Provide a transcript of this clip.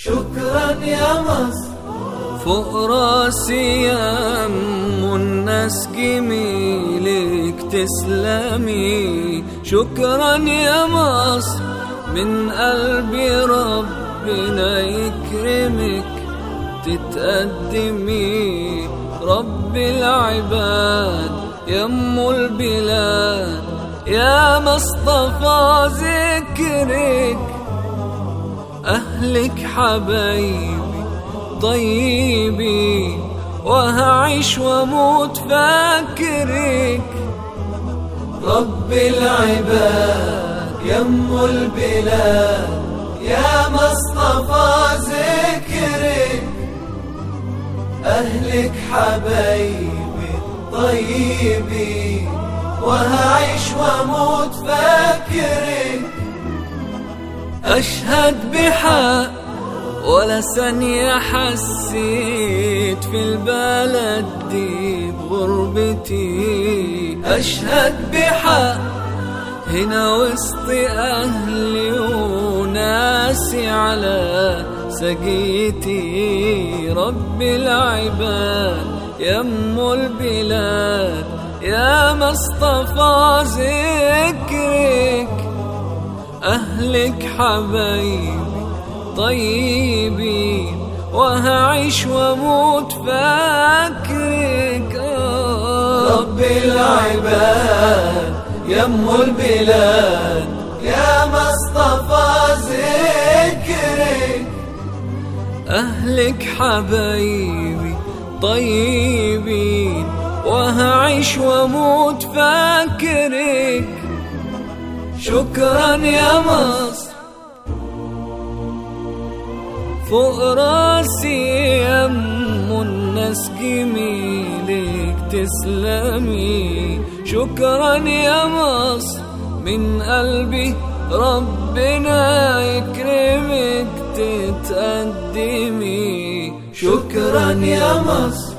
شكرا يا مصر فوق راسي يم الناس جميلك تسلمي شكرا يا مصر من قلبي ربنا يكرمك تتقدمي رب العباد يم البلاد يا مصطفى ذكرك أهلك حبايبي طيبي وهعيش واموت فاكرك رب العباد يم البلاد يا مصطفى ذكرك أهلك حبايبي طيبي وهعيش واموت فاكرك أشهد بحق ولا ثانية حسيت في البلد دي بغربتي أشهد بحق هنا وسط أهلي وناسي على سقيتي رب العباد يم البلاد يا مصطفى ذكرك أهلك حبايبي طيبين وهعيش واموت فاكرك رب العباد يم البلاد يا مصطفى ذكرك أهلك حبايبي طيبين وهعيش واموت فاكرك شكرا يا مصر فوق راسي يم الناس جميلك تسلمي شكرا يا مصر من قلبي ربنا يكرمك تتقدمي شكرا يا مصر